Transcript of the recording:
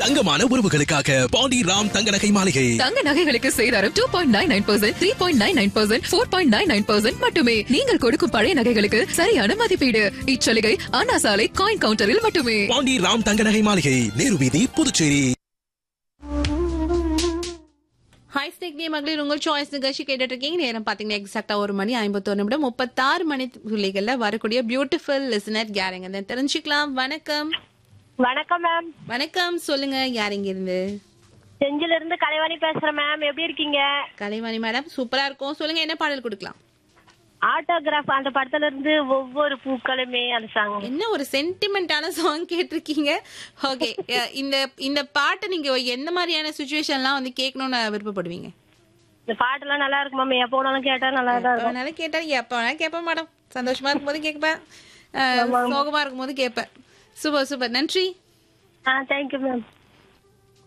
தங்கமான உறவுகளுக்காக பாண்டி ராம் தங்க நகை மாளிகை தங்க நகைகளுக்கு சேதாரம் two point nine nine percent three point nine nine percent four point nine nine percent மட்டுமே நீங்கள் கொடுக்கும் பழைய நகைகளுக்கு சரியான மதிப்பீடு இச்சலுகை அண்ணா சாலை காயின் கவுண்டரில் மட்டுமே பாண்டி ராம் தங்க நகை மாளிகை நேரு வீதி புதுச்சேரி ஹாய் ஸ்னேக் மகளிர் உங்கள் சாய்ஸ் நிகழ்ச்சி கேட்டுட்டு இருக்கீங்க நேரம் பாத்தீங்கன்னா எக்ஸாக்டா ஒரு மணி ஐம்பத்தோரு நிமிடம் முப்பத்தாறு மணி துளிகள்ல வரக்கூடிய பியூட்டிஃபுல் லிசனர் யாருங்க தெரிஞ்சுக்கலாம் வணக்கம் வணக்கம் மேம் வணக்கம் சொல்லுங்க யாருங்க இருந்து செஞ்சில இருந்து கலைவாணி பேசுறேன் மேம் எப்படி இருக்கீங்க கலைவாணி மேடம் சூப்பரா இருக்கும் சொல்லுங்க என்ன பாடல் கொடுக்கலாம் ஆட்டோகிராஃப் அந்த படத்துல இருந்து ஒவ்வொரு பூக்களுமே அந்த சாங் என்ன ஒரு சென்டிமெண்டான சாங் கேட்டிருக்கீங்க ஓகே இந்த இந்த பாட்டை நீங்க எந்த மாதிரியான சுச்சுவேஷன்லாம் வந்து கேட்கணும்னு விருப்பப்படுவீங்க இந்த பாட்டெல்லாம் நல்லா இருக்கு மேம் எப்போ வேணாலும் கேட்டா நல்லா தான் இருக்கும் அதனால கேட்டா எப்ப வேணா கேட்பேன் மேடம் சந்தோஷமா இருக்கும்போது கேட்பேன் அஹ், சோகமா இருக்கும்போது கேட்பேன் சூப்பர் சூப்பர் நன்றி ஆ தேங்க்யூ மேம்